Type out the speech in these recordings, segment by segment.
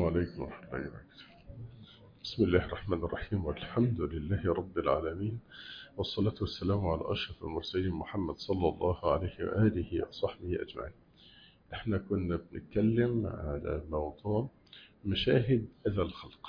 السلام عليكم ورحمة الله وبركاته بسم الله الرحمن الرحيم والحمد لله رب العالمين والصلاة والسلام على أشرف المرسلين محمد صلى الله عليه وآله وصحبه أجمعين احنا كنا بنتكلم على موضوع مشاهد أذى الخلق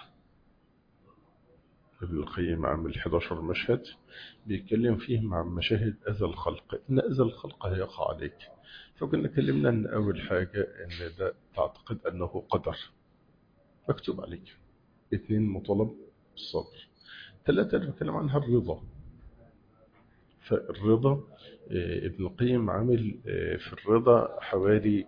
ابن القيم عامل 11 مشهد بيتكلم فيهم عن مشاهد أذى الخلق إن أذى الخلق هيقع عليك فكنا كلمنا أن أول حاجة أن ده تعتقد أنه قدر مكتوب عليك اثنين مطالب بالصبر ثلاثة اللي بتكلم عنها الرضا فالرضا ابن القيم عامل في الرضا حوالي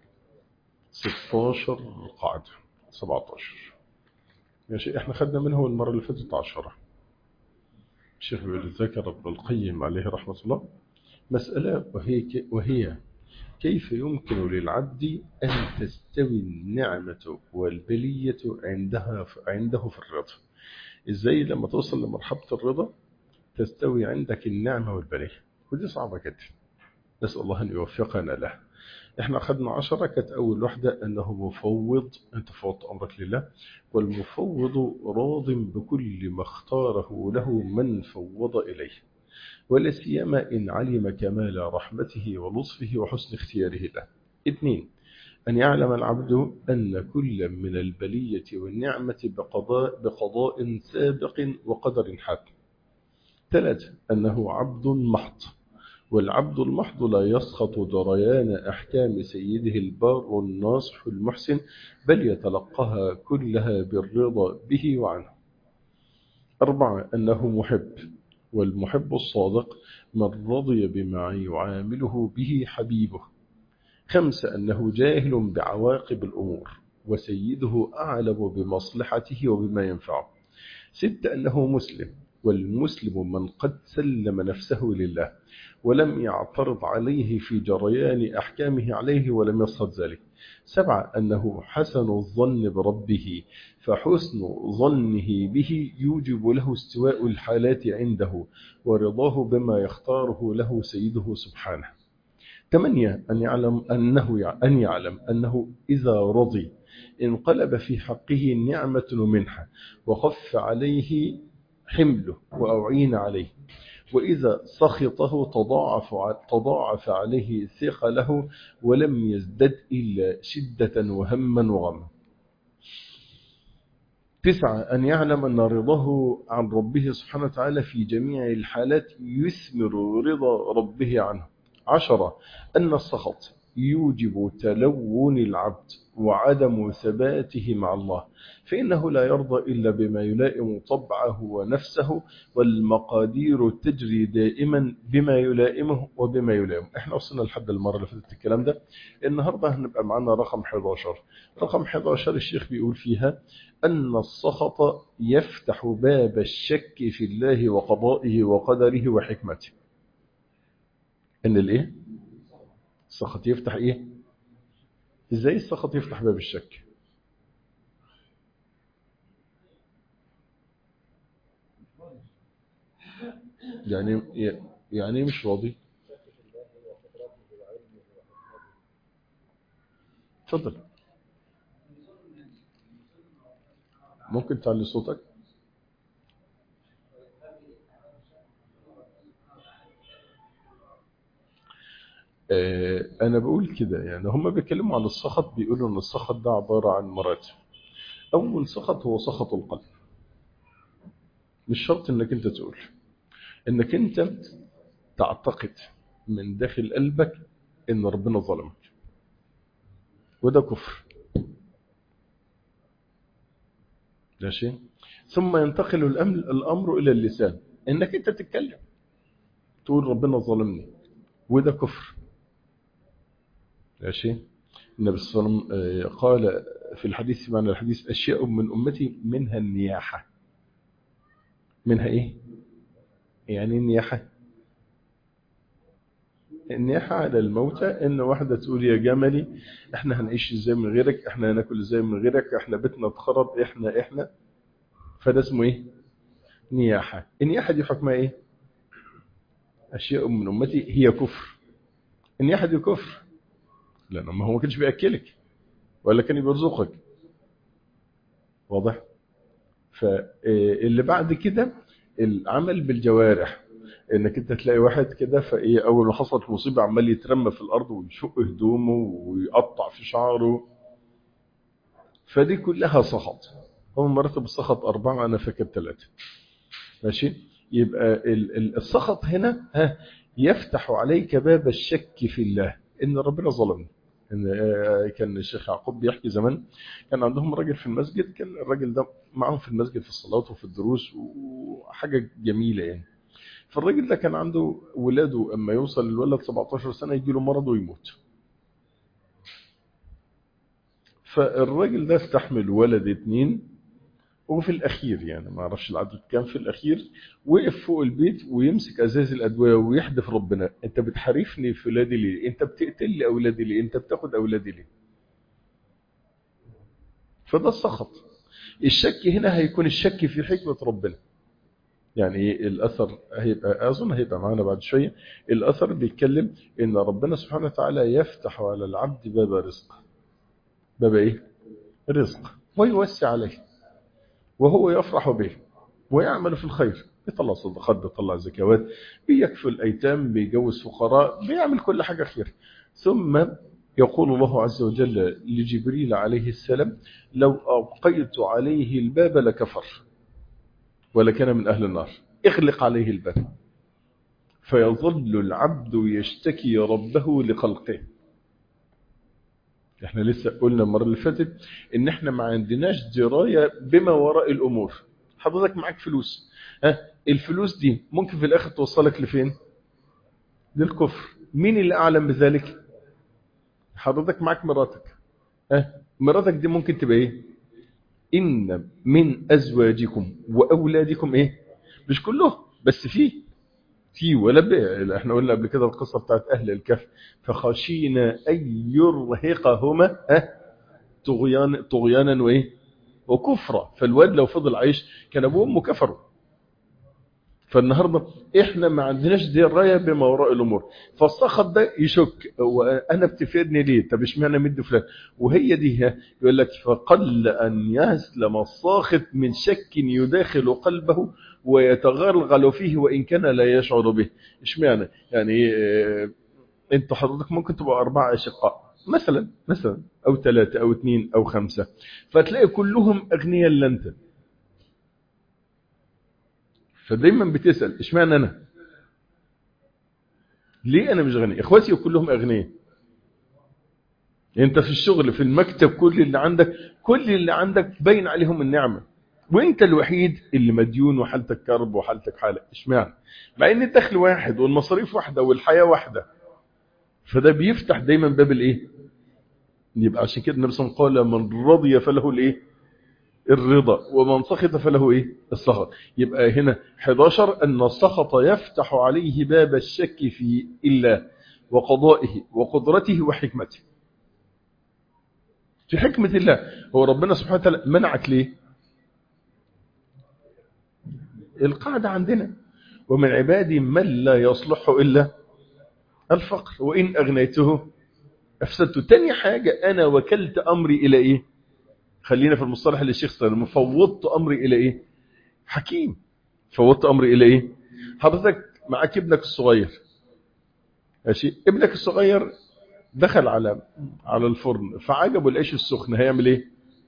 16 قاعدة 17 ماشي احنا خدنا منه المرة اللي فاتت 10 الشيخ بيقول ذكر ابن القيم عليه رحمة الله مسألة وهي وهي كيف يمكن للعبد أن تستوي النعمة والبلية عندها عنده في الرضا إزاي لما توصل لمرحلة الرضا تستوي عندك النعمة والبلية ودي صعبة جدا نسأل الله أن يوفقنا له احنا أخذنا عشرة كانت أول واحدة أنه مفوض أنت فوضت أمرك لله والمفوض راض بكل ما اختاره له من فوض إليه ولا سيما إن علم كمال رحمته ولطفه وحسن اختياره له اثنين أن يعلم العبد أن كل من البلية والنعمة بقضاء, بقضاء سابق وقدر حاكم ثلاثة أنه عبد محض والعبد المحض لا يسخط جريان أحكام سيده البار الناصح المحسن بل يتلقاها كلها بالرضا به وعنه أربعة أنه محب والمحب الصادق من رضي بما يعامله به حبيبه خمسة أنه جاهل بعواقب الأمور وسيده أعلم بمصلحته وبما ينفعه ستة أنه مسلم والمسلم من قد سلم نفسه لله ولم يعترض عليه في جريان أحكامه عليه ولم يصد ذلك سبعة أنه حسن الظن بربه فحسن ظنه به يوجب له استواء الحالات عنده ورضاه بما يختاره له سيده سبحانه ثمانية أن يعلم أنه أن يعلم أنه إذا رضي انقلب في حقه نعمة منحة وخف عليه حمله وأعين عليه وإذا سخطه تضاعف, تضاعف عليه ثقله ولم يزدد إلا شدة وهما وغما تسعة أن يعلم أن رضاه عن ربه سبحانه وتعالى في جميع الحالات يثمر رضا ربه عنه عشرة أن السخط يوجب تلون العبد وعدم ثباته مع الله فإنه لا يرضى إلا بما يلائم طبعه ونفسه والمقادير تجري دائما بما يلائمه وبما يلائمه احنا وصلنا لحد المرة اللي فاتت الكلام ده النهاردة هنبقى معنا رقم 11 رقم 11 الشيخ بيقول فيها أن السخط يفتح باب الشك في الله وقضائه وقدره وحكمته ان الايه السخط يفتح ايه ازاي السخط يفتح باب الشك يعني يعني مش راضي اتفضل ممكن تعلي صوتك أنا بقول كده يعني هم بيتكلموا عن السخط بيقولوا أن السخط ده عبارة عن مراتب أول سخط هو سخط القلب مش شرط أنك أنت تقول أنك أنت تعتقد من داخل قلبك أن ربنا ظلمك وده كفر ماشي ثم ينتقل الأمر إلى اللسان أنك أنت تتكلم تقول ربنا ظلمني وده كفر ماشي النبي صلى الله عليه وسلم قال في الحديث معنى الحديث أشياء من أمتي منها النياحة منها إيه يعني النياحة النياحة على الموتى إن واحدة تقول يا جملي إحنا هنعيش إزاي من غيرك إحنا هناكل إزاي من غيرك إحنا بيتنا اتخرب إحنا إحنا فده اسمه إيه نياحة النياحة دي حكمها إيه أشياء من أمتي هي كفر النياحة دي كفر لأنه ما هو ما كانش بيأكلك ولا كان بيرزقك واضح فاللي بعد كده العمل بالجوارح انك انت تلاقي واحد كده فايه اول ما حصلت مصيبه عمال يترمى في الارض ويشق هدومه ويقطع في شعره فدي كلها سخط هو مرتب السخط أربعة أنا فاكر ثلاثة ماشي يبقى السخط هنا ها يفتح عليك باب الشك في الله إن ربنا ظلمني إن كان الشيخ يعقوب بيحكي زمان كان عندهم راجل في المسجد كان الراجل ده معهم في المسجد في الصلاة وفي الدروس وحاجة جميلة يعني فالراجل ده كان عنده ولاده اما يوصل الولد 17 سنة يجي له مرض ويموت فالراجل ده استحمل ولد اتنين وفي الأخير يعني ما اعرفش العدد كام في الأخير وقف فوق البيت ويمسك أزاز الأدوية ويحدف ربنا أنت بتحارفني في أولادي ليه أنت بتقتل لي أولادي ليه أنت بتاخد أولادي ليه فده السخط الشك هنا هيكون الشك في حكمة ربنا يعني الأثر هيبقى أظن هيبقى معانا بعد شوية الأثر بيتكلم إن ربنا سبحانه وتعالى يفتح على العبد باب رزق باب إيه؟ رزق ويوسع عليه وهو يفرح به ويعمل في الخير بيطلع صدقات بيطلع زكوات بيكفي الأيتام بيجوز فقراء بيعمل كل حاجة خير ثم يقول الله عز وجل لجبريل عليه السلام لو أبقيت عليه الباب لكفر ولكان من أهل النار اغلق عليه الباب فيظل العبد يشتكي ربه لخلقه احنا لسه قلنا المرة اللي فاتت ان احنا ما عندناش دراية بما وراء الامور حضرتك معاك فلوس ها الفلوس دي ممكن في الاخر توصلك لفين للكفر مين اللي اعلم بذلك حضرتك معاك مراتك ها مراتك دي ممكن تبقى ايه ان من ازواجكم واولادكم ايه مش كلهم بس فيه في ولا احنا قلنا قبل كده القصة بتاعت أهل الكهف فخشينا أن يرهقهما طغيان طغيانا وإيه وكفرا فالواد لو فضل عايش كان أبوه وأمه كفروا فالنهاردة إحنا ما عندناش دي الراية بما وراء الأمور فالسخط ده يشك وأنا بتفيدني ليه طب اشمعنى مد فلان وهي دي يقول لك فقل أن يسلم الساخط من شك يداخل قلبه ويتغلغل فيه وإن كان لا يشعر به اشمعنى يعني اه انت حضرتك ممكن تبقى أربعة أشقاء مثلا مثلا أو ثلاثة أو اثنين أو خمسة فتلاقي كلهم أغنياء إلا أنت فدايما بتسأل اشمعنى أنا ليه أنا مش غني إخواتي كلهم أغنياء انت في الشغل في المكتب كل اللي عندك كل اللي عندك باين عليهم النعمه وانت الوحيد اللي مديون وحالتك كرب وحالتك حالة اشمعنى مع ان الدخل واحد والمصاريف واحدة والحياة واحدة فده بيفتح دايما باب الايه يبقى عشان كده النبي صلى الله عليه وسلم قال من رضي فله الايه الرضا ومن سخط فله ايه السخط يبقى هنا 11 ان السخط يفتح عليه باب الشك في الله وقضائه وقدرته وحكمته في حكمة الله هو ربنا سبحانه وتعالى منعك ليه القاعدة عندنا ومن عبادي من لا يصلح إلا الفقر وإن أغنيته أفسدته تاني حاجة أنا وكلت أمري إلى إيه خلينا في المصطلح اللي الشيخ صلى الله فوضت أمري إلى إيه حكيم فوضت أمري إلى إيه حضرتك معاك ابنك الصغير ماشي ابنك الصغير دخل على على الفرن فعجبه العيش السخن هيعمل ايه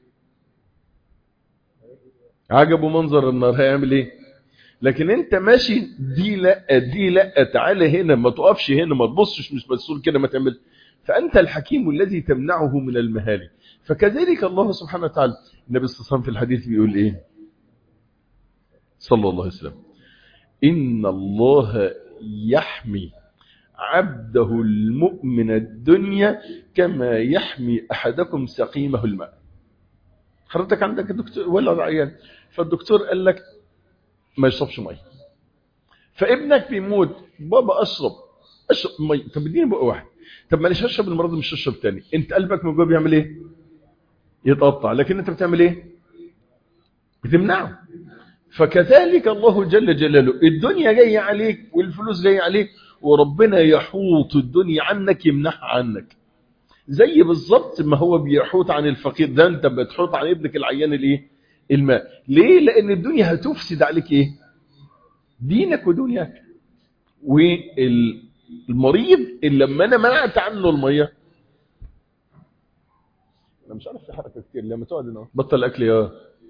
عجبه منظر النار هيعمل ايه لكن انت ماشي دي لا دي لا تعالى هنا ما تقفش هنا ما تبصش مش مسؤول كده ما تعمل فانت الحكيم الذي تمنعه من المهالك فكذلك الله سبحانه وتعالى النبي صلى الله عليه وسلم في الحديث بيقول ايه صلى الله عليه وسلم ان الله يحمي عبده المؤمن الدنيا كما يحمي احدكم سقيمه الماء حضرتك عندك دكتور ولا عيان فالدكتور قال لك ما يشربش ميه فابنك بيموت بابا اشرب اشرب ميه طب اديني بقى واحد طب معلش اشرب المرض مش اشرب تاني انت قلبك من جوه بيعمل ايه يتقطع لكن انت بتعمل ايه بتمنعه فكذلك الله جل جلاله الدنيا جايه عليك والفلوس جايه عليك وربنا يحوط الدنيا عنك يمنعها عنك زي بالظبط ما هو بيحوط عن الفقير ده انت بتحوط عن ابنك العيان الايه الماء ليه لان الدنيا هتفسد عليك ايه دينك ودنياك والمريض اللي لما انا منعت عنه الميه انا مش عارف في حركه كتير لما تقعد هنا بطل اكل يا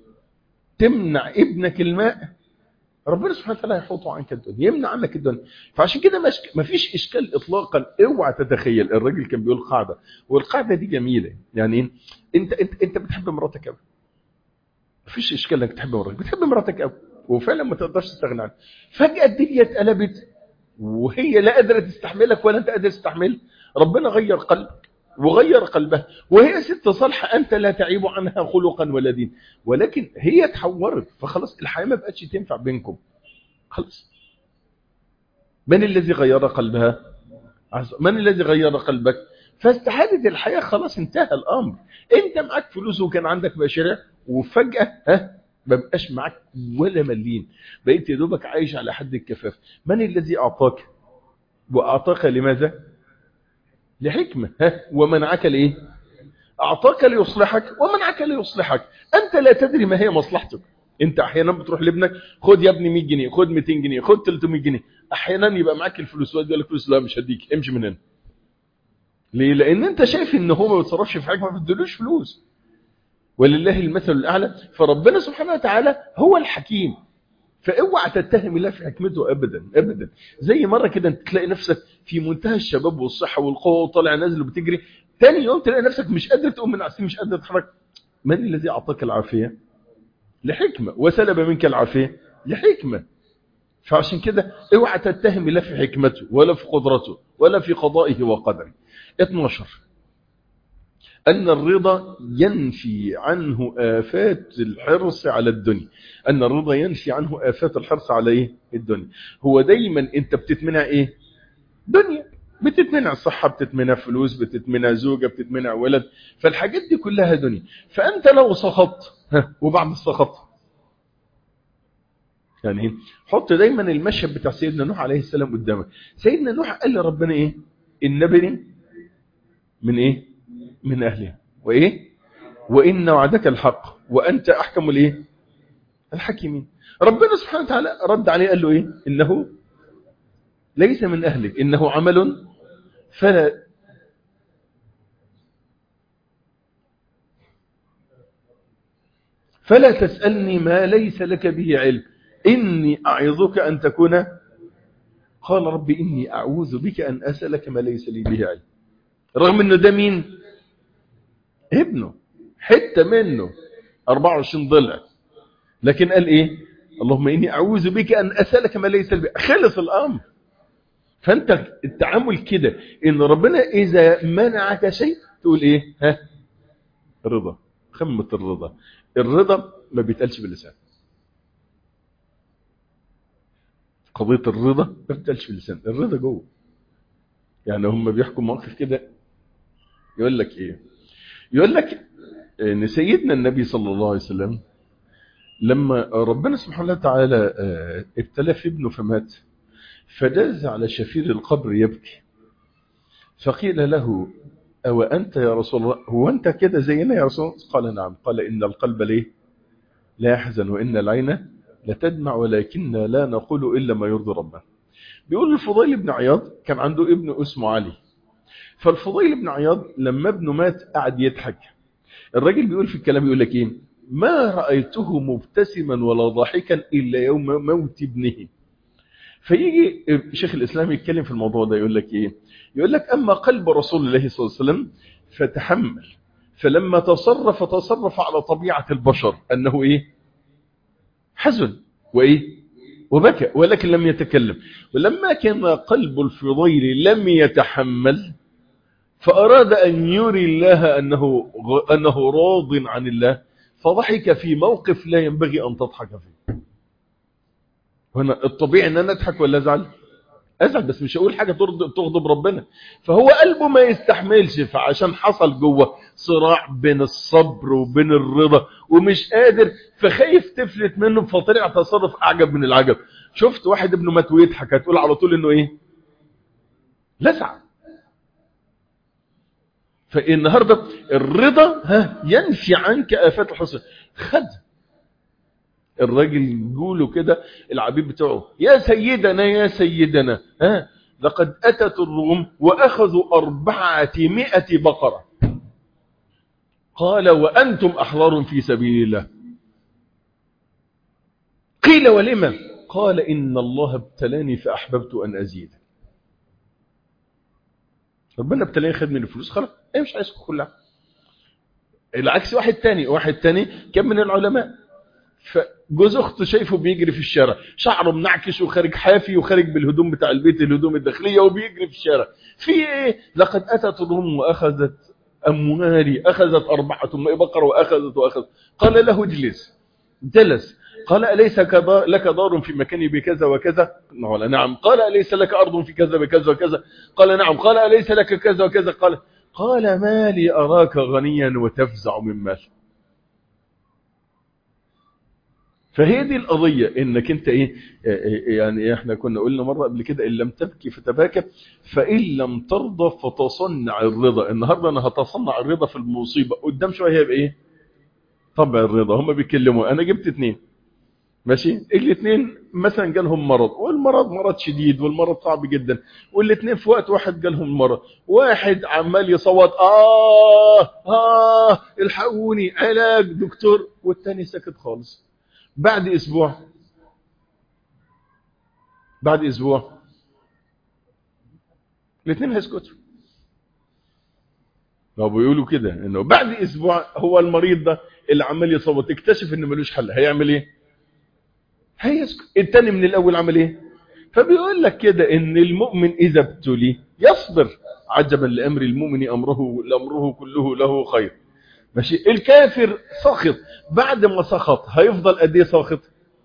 تمنع ابنك الماء ربنا سبحانه وتعالى يحوطه عنك الدنيا يمنع عنك الدنيا فعشان كده ما فيش اشكال اطلاقا اوعى تتخيل الراجل كان بيقول قاعده والقاعده دي جميله يعني انت انت انت بتحب مراتك قوي مفيش اشكال انك تحب مراتك بتحب مراتك قوي وفعلا ما تقدرش تستغنى عنها فجاه الدنيا اتقلبت وهي لا قادره تستحملك ولا انت قادر تستحمل ربنا غير قلبك وغير قلبها وهي ست صالحة أنت لا تعيب عنها خلقا ولا دين ولكن هي تحورت فخلاص الحياة ما بقتش تنفع بينكم خلاص من الذي غير قلبها من الذي غير قلبك فاستحالت الحياة خلاص انتهى الأمر انت معك فلوس وكان عندك مشاريع وفجأة ها ما بقاش معك ولا مليم بقيت يا دوبك عايش على حد الكفاف من الذي أعطاك وأعطاك لماذا لحكمة ها ومنعك لإيه أعطاك ليصلحك ومنعك ليصلحك أنت لا تدري ما هي مصلحتك أنت أحيانا بتروح لابنك خد يا ابني 100 جنيه خد 200 جنيه خد 300 جنيه أحيانا يبقى معاك الفلوس ويقول لك فلوس لا مش هديك امشي من هنا ليه لأن أنت شايف إن هو ما بيتصرفش في حاجة ما بتدلوش فلوس ولله المثل الأعلى فربنا سبحانه وتعالى هو الحكيم فاوعى تتهم الله في حكمته ابدا ابدا زي مره كده انت تلاقي نفسك في منتهى الشباب والصحه والقوه وطالع نازل وبتجري تاني يوم تلاقي نفسك مش قادر تقوم من على مش قادر تتحرك من الذي اعطاك العافيه لحكمه وسلب منك العافيه لحكمه فعشان كده اوعى تتهم الله في حكمته ولا في قدرته ولا في قضائه وقدره 12 أن الرضا ينفي عنه آفات الحرص على الدنيا أن الرضا ينفي عنه آفات الحرص على إيه؟ الدنيا هو دايما أنت بتتمنع إيه دنيا بتتمنع صحة بتتمنع فلوس بتتمنع زوجة بتتمنع ولد فالحاجات دي كلها دنيا فأنت لو سخطت وبعد السخط يعني حط دايما المشهد بتاع سيدنا نوح عليه السلام قدامك سيدنا نوح قال لربنا ايه النبي من ايه من أهلها وإيه وإن وعدك الحق وأنت أحكم الإيه الحكيمين ربنا سبحانه وتعالى رد عليه قال له إيه إنه ليس من أهلك إنه عمل فلا فلا تسألني ما ليس لك به علم إني أعظك أن تكون قال ربي إني أعوذ بك أن أسألك ما ليس لي به علم رغم أنه ده مين ابنه حتة منه 24 ضلع لكن قال ايه اللهم اني اعوذ بك ان اسالك ما ليس لي خلص الامر فانت التعامل كده ان ربنا اذا منعك شيء تقول ايه ها رضا خمة الرضا الرضا ما بيتقالش باللسان قضية الرضا ما بيتقالش باللسان الرضا جوه يعني هم بيحكوا موقف كده يقول لك ايه يقول لك ان سيدنا النبي صلى الله عليه وسلم لما ربنا سبحانه وتعالى ابتلى في ابنه فمات فداز على شفير القبر يبكي فقيل له أو أنت يا رسول الله هو أنت كده زينا يا رسول الله قال نعم قال إن القلب ليه لا يحزن وإن العين لتدمع ولكن لا نقول إلا ما يرضي ربنا بيقول الفضيل بن عياض كان عنده ابن اسمه علي فالفضيل بن عياض لما ابنه مات قعد يضحك الراجل بيقول في الكلام يقول لك ايه ما رأيته مبتسما ولا ضاحكا إلا يوم موت ابنه فيجي شيخ الإسلام يتكلم في الموضوع ده يقول لك إيه يقول لك أما قلب رسول الله صلى الله عليه وسلم فتحمل فلما تصرف تصرف على طبيعة البشر أنه إيه حزن وإيه وبكى ولكن لم يتكلم ولما كان قلب الفضيل لم يتحمل فأراد أن يري الله أنه, أنه راض عن الله فضحك في موقف لا ينبغي أن تضحك فيه هنا الطبيعي أن أنا أضحك ولا أزعل أزعل بس مش هقول حاجة تغضب ربنا فهو قلبه ما يستحملش فعشان حصل جوه صراع بين الصبر وبين الرضا ومش قادر فخايف تفلت منه فطلع تصرف أعجب من العجب شفت واحد ابنه مات ويضحك هتقول على طول انه ايه لسع فالنهاردة الرضا ها ينفي عنك آفات الحسن خد الراجل يقولوا كده العبيد بتوعه يا سيدنا يا سيدنا ها لقد أتت الروم وأخذوا أربعمائة بقرة قال وأنتم أحرار في سبيل الله قيل ولما قال إن الله ابتلاني فأحببت أن أزيد ربنا ابتلاني خد من الفلوس خلاص ايه مش عايزكم كلها العكس واحد تاني واحد تاني كان من العلماء فجوز اخته شايفه بيجري في الشارع شعره منعكش وخارج حافي وخارج بالهدوم بتاع البيت الهدوم الداخليه وبيجري في الشارع في ايه لقد اتت الروم واخذت اموالي اخذت اربعه بقر واخذت واخذت قال له اجلس جلس قال أليس لك دار في مكان بكذا وكذا قال نعم قال أليس لك أرض في كذا بكذا وكذا قال نعم قال أليس لك كذا وكذا قال قال ما لي أراك غنيا وتفزع من مال فهي دي القضية انك انت ايه يعني احنا كنا قلنا مرة قبل كده ان لم تبكي فتباكى فان لم ترضى فتصنع الرضا النهاردة انا هتصنع الرضا في المصيبة قدام شوية هيبقى ايه طبع الرضا هم بيتكلموا انا جبت اتنين ماشي الاثنين مثلا جالهم مرض والمرض مرض شديد والمرض صعب جدا والاثنين في وقت واحد جالهم المرض واحد عمال يصوت اه اه الحقوني علاج دكتور والتاني ساكت خالص بعد اسبوع بعد اسبوع الاثنين هيسكتوا لو بيقولوا كده انه بعد اسبوع هو المريض ده اللي عمال يصوت اكتشف ان ملوش حل هيعمل ايه هيسكت التاني من الاول عمل ايه فبيقول لك كده ان المؤمن اذا ابتلي يصبر عجبا لامر المؤمن امره امره كله له خير ماشي الكافر سخط بعد ما سخط هيفضل قد ايه ساخط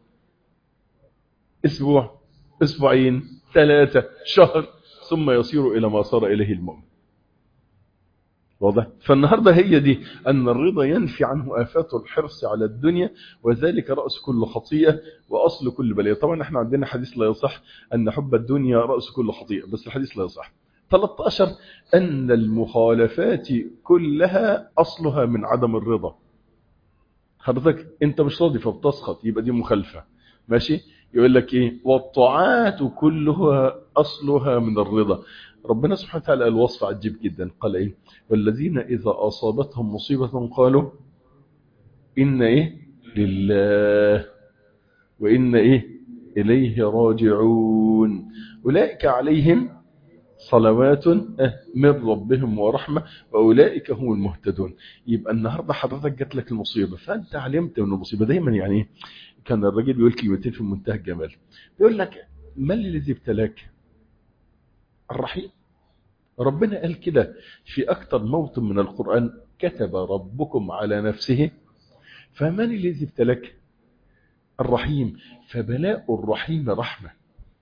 اسبوع اسبوعين ثلاثة شهر ثم يصير الى ما صار اليه المؤمن واضح فالنهاردة هي دي أن الرضا ينفي عنه آفات الحرص على الدنيا وذلك رأس كل خطيئة وأصل كل بلية طبعا احنا عندنا حديث لا يصح أن حب الدنيا رأس كل خطيئة بس الحديث لا يصح 13 أن المخالفات كلها أصلها من عدم الرضا حضرتك انت مش راضي فبتسخط يبقى دي مخالفة ماشي يقول لك ايه والطاعات كلها أصلها من الرضا ربنا سبحانه وتعالى قال وصف عجيب جدا قال ايه والذين اذا اصابتهم مصيبة قالوا ان ايه لله وان ايه اليه راجعون اولئك عليهم صلوات من ربهم ورحمة وأولئك هم المهتدون يبقى النهاردة حضرتك جات لك المصيبة فأنت علمت من المصيبة دايما يعني كان الراجل بيقول كلمتين في منتهى الجمال بيقول لك ما الذي ابتلاك الرحيم ربنا قال كده في أكثر موطن من القرآن كتب ربكم على نفسه فمن الذي ابتلك الرحيم فبلاء الرحيم رحمة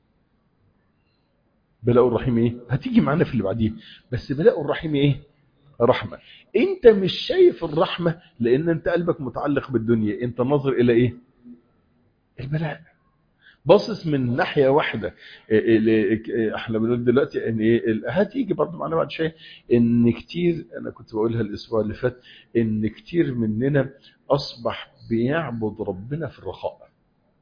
بلاء الرحيم ايه هتيجي معانا في اللي بعديه بس بلاء الرحيم ايه رحمة انت مش شايف الرحمة لان انت قلبك متعلق بالدنيا انت ناظر الى ايه البلاء باصص من ناحية واحدة احنا بنقول دلوقتي ان ايه هتيجي برضه معانا بعد شويه ان كتير انا كنت بقولها الاسبوع اللي فات ان كتير مننا اصبح بيعبد ربنا في الرخاء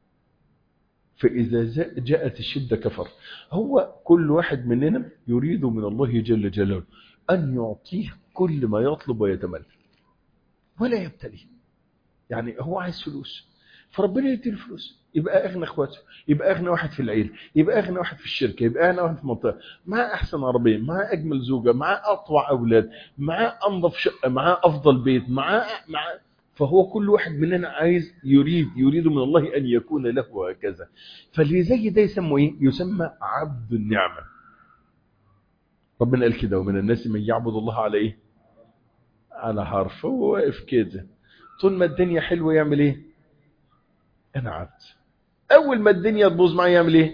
فإذا جاءت الشدة كفر هو كل واحد مننا يريد من الله جل جلاله أن يعطيه كل ما يطلب ويتمنى ولا يبتلي يعني هو عايز فلوس فربنا يدي الفلوس يبقى أغنى أخواته يبقى أغنى واحد في العيل يبقى أغنى واحد في الشركة يبقى أغنى واحد في المنطقة مع أحسن عربية مع أجمل زوجة مع أطوع أولاد مع أنظف شقة مع أفضل بيت مع مع فهو كل واحد مننا عايز يريد يريد من الله أن يكون له هكذا فاللي زي ده يسمى إيه؟ يسمى عبد النعمة ربنا قال كده ومن الناس من يعبد الله على إيه على حرف هو واقف كده طول ما الدنيا حلوة يعمل إيه أنا عبد أول ما الدنيا تبوظ معي يعمل إيه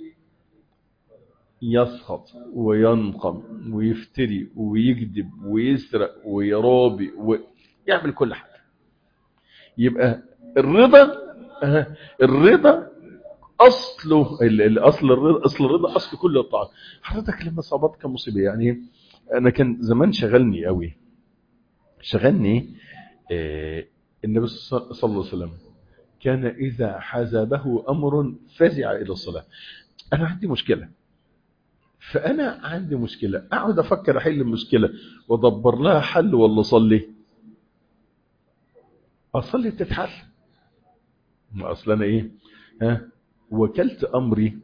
يسخط وينقم ويفتري ويكذب ويسرق ويرابي ويعمل كل حاجة يبقى الرضا الرضا اصله الاصل الرضا اصل الرضا اصل كل الطاعات حضرتك لما صابتك مصيبه يعني انا كان زمان شغلني قوي شغلني آه النبي صلى الله عليه وسلم كان إذا حزبه أمر فزع إلى الصلاة أنا عندي مشكلة فأنا عندي مشكلة أقعد أفكر أحل المشكلة وأدبر لها حل ولا أصلي أصلي تتحل ما أصلا أنا إيه ها وكلت أمري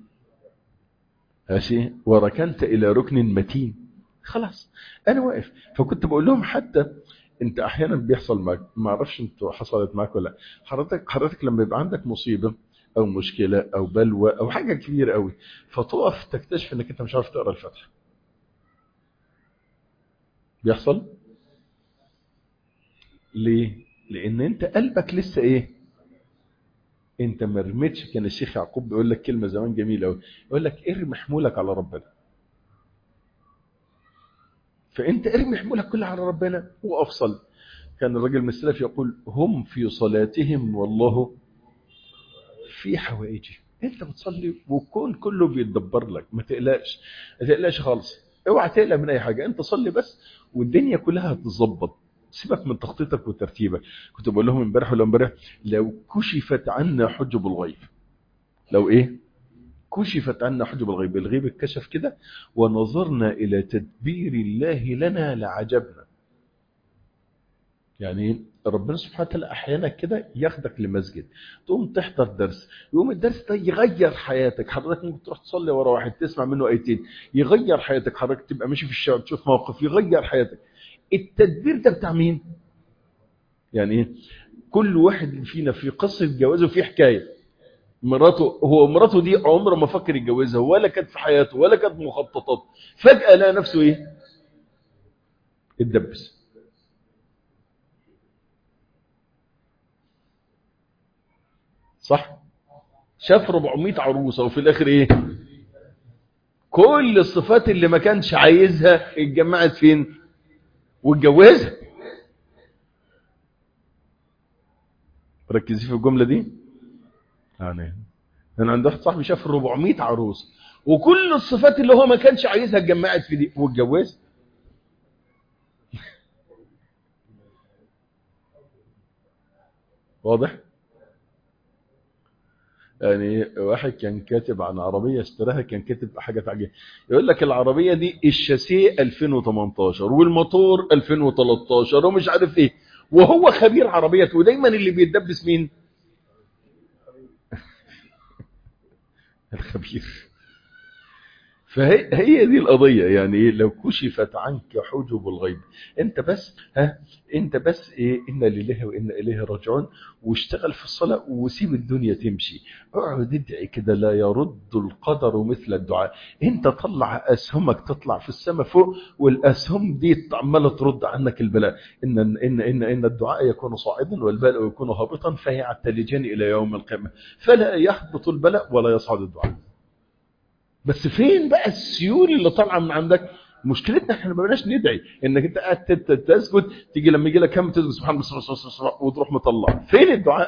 ماشي وركنت إلى ركن متين خلاص أنا واقف فكنت بقول لهم حتى انت احيانا بيحصل معك ما اعرفش انت حصلت معك ولا لا حضرتك حضرتك لما يبقى عندك مصيبه او مشكله او بلوى او حاجه كبيره قوي فتقف تكتشف انك انت مش عارف تقرا الفاتحه بيحصل ليه لان انت قلبك لسه ايه انت ما رميتش كان الشيخ يعقوب بيقول لك كلمه زمان جميله قوي يقول لك ارمي حمولك على ربنا فانت ارمي حمولك كلها على ربنا وافصل كان الرجل من السلف يقول هم في صلاتهم والله في حوائجهم انت بتصلي والكون كله بيتدبر لك ما تقلقش ما تقلقش خالص اوعى تقلق من اي حاجه انت صلي بس والدنيا كلها هتتظبط سيبك من تخطيطك وترتيبك كنت بقول لهم امبارح ولا امبارح لو كشفت عنا حجب الغيب لو ايه كشفت عنا حجب الغيب الغيب اتكشف كده ونظرنا إلى تدبير الله لنا لعجبنا يعني ربنا سبحانه وتعالى أحيانا كده ياخدك لمسجد تقوم تحضر درس يقوم الدرس ده يغير حياتك حضرتك ممكن تروح تصلي ورا واحد تسمع منه ايتين يغير حياتك حضرتك تبقى ماشي في الشارع تشوف موقف يغير حياتك التدبير ده بتاع مين يعني ايه كل واحد فينا في قصة جوازه في حكايه مراته هو مراته دي عمره ما فكر يتجوزها ولا كانت في حياته ولا كانت مخططات فجأة لقى نفسه ايه اتدبس صح شاف 400 عروسة وفي الاخر ايه كل الصفات اللي ما كانش عايزها اتجمعت فين واتجوزها ركزي في الجملة دي يعني انا عند واحد صاحبي شاف 400 عروس وكل الصفات اللي هو ما كانش عايزها اتجمعت في دي واتجوز واضح يعني واحد كان كاتب عن عربية اشتراها كان كاتب حاجة تعجب يقول لك العربية دي الشاسيه 2018 والموتور 2013 ومش عارف ايه وهو خبير عربيات ودايما اللي بيتدبس مين الخبير فهي هي دي القضية يعني إيه لو كشفت عنك حجب الغيب انت بس ها انت بس ايه انا لله وانا اليه راجعون واشتغل في الصلاة وسيب الدنيا تمشي اقعد ادعي كده لا يرد القدر مثل الدعاء انت طلع اسهمك تطلع في السماء فوق والاسهم دي عماله ترد عنك البلاء ان ان ان ان الدعاء يكون صاعدا والبلاء يكون هابطا فيعتلجان الى يوم القيامه فلا يهبط البلاء ولا يصعد الدعاء بس فين بقى السيول اللي طالعه من عندك مشكلتنا احنا ما بقناش ندعي انك انت قاعد تسجد تيجي لما يجي لك هم تسجد سبحان الله وتروح مطلع فين الدعاء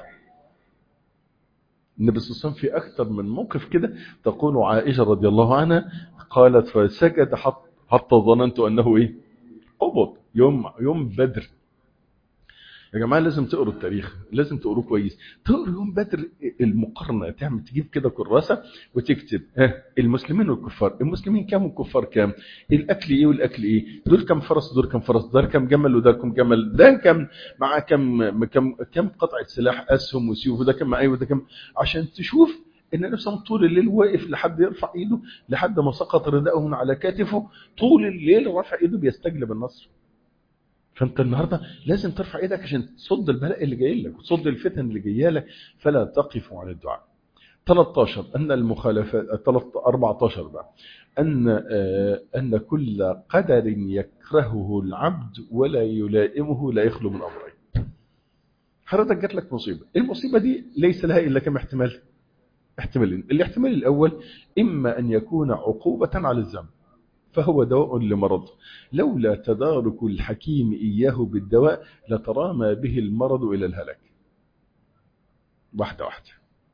النبي صلى الله عليه وسلم في اكثر من موقف كده تقول عائشه رضي الله عنها قالت فسجد حتى ظننت انه ايه قبض يوم يوم بدر يا جماعه لازم تقروا التاريخ لازم تقروه كويس تقروا يوم بدر المقارنه تعمل تجيب كده كراسه وتكتب ها المسلمين والكفار المسلمين كام والكفار كام الاكل ايه والاكل ايه دول كام فرس دول كام فرس ده كام جمل وده كام جمل ده كام مع كام كام كام قطعه سلاح اسهم وسيوف وده كام ايه وده كام عشان تشوف ان النبي صلى طول الليل واقف لحد يرفع ايده لحد ما سقط رداءه من على كتفه طول الليل رافع ايده بيستجلب النصر فانت النهارده لازم ترفع ايدك عشان تصد البلاء اللي جاي لك وتصد الفتن اللي جايه لك فلا تقف عن الدعاء 13 ان المخالفات 14 بقى ان ان كل قدر يكرهه العبد ولا يلائمه لا يخلو من امرين حضرتك جات لك مصيبه المصيبه دي ليس لها الا كم احتمال احتمالين الاحتمال الاول اما ان يكون عقوبه على الذنب فهو دواء لمرض لولا تدارك الحكيم إياه بالدواء لترامى به المرض إلى الهلاك واحدة واحدة